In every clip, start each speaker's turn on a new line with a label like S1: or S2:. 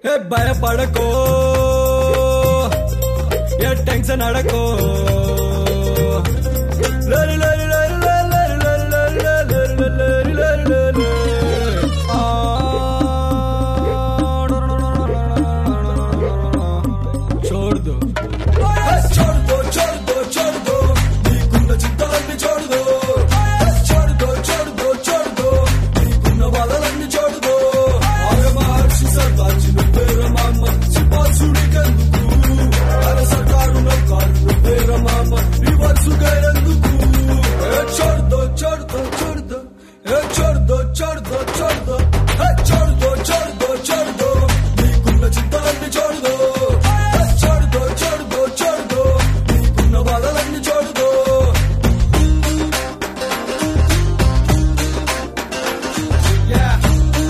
S1: ఏ భయపడకో ఏ tension అడకో లరి లరి లరి లరి లరి లరి లరి లరి లరి లరి లరి. ఆ. छोड़ दो छोड़ दो छोड़ दो छोड़ दो నీకున్న చింతలన్నీ छोड़ दो छोड़ दो छोड़ दो छोड़ दो నీకున్న బాధలన్నీ छोड़ दो ఆమె మహర్షి సర్వాచి నువ్వేర మామ శివాసుడికెందుకు అరసకారు నౌకారు నువ్వేర మామ రివర్సుగైనందుకు ఏ छोड़ दो छोड़ दो छोड़ दो ఏ छोड़ दो छोड़ दो छोड़ दो ఏ छोड़ दो छोड़ दो छोड़ दो నీకున్న చింతలన్నీ छोड़ दो ఏ छोड़ दो छोड़ दो छोड़ दो నీకున్న బాధలన్నీ छोड़ दो Yeah.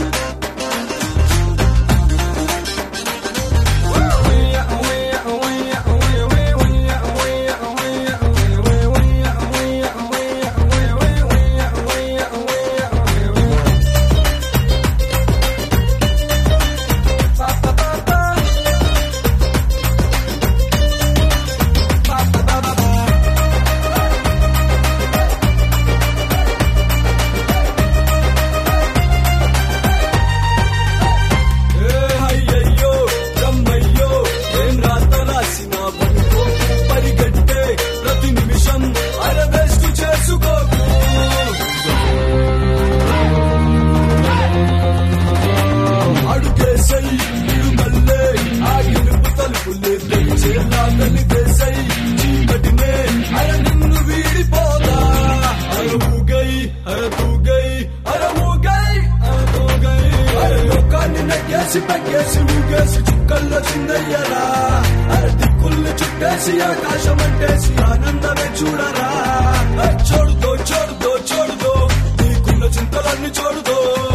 S1: ఏ అయ్యయ్యో రమ్మయ్యో ఏం రాత రాసిన పనుకో పరిగెట్టే ప్రతి నిమిషం అరవేస్ట్ చేసుకోకు అడుగేసై ఇడుమల్లే ఆ ఇనుపు తలుపులే తెరిచేలా కలిగేసై చీకటినే అర నిన్ను వీడిపోదా అరవుగై అరతుగై అరవుగై అరతుగై అరే లోకాన్ని నెగ్గేసి పెగ్గేసి ఊగేసి చుక్కల్లో చిందయ్యరా అరే దిక్కుల్ని చుట్టేసి ఆకాశం అంటేసి ఆనందమే చూడరా ఏ చోడుదో చోడుదో చోడుదో నీకున్న చింతలన్నీ చోడుదో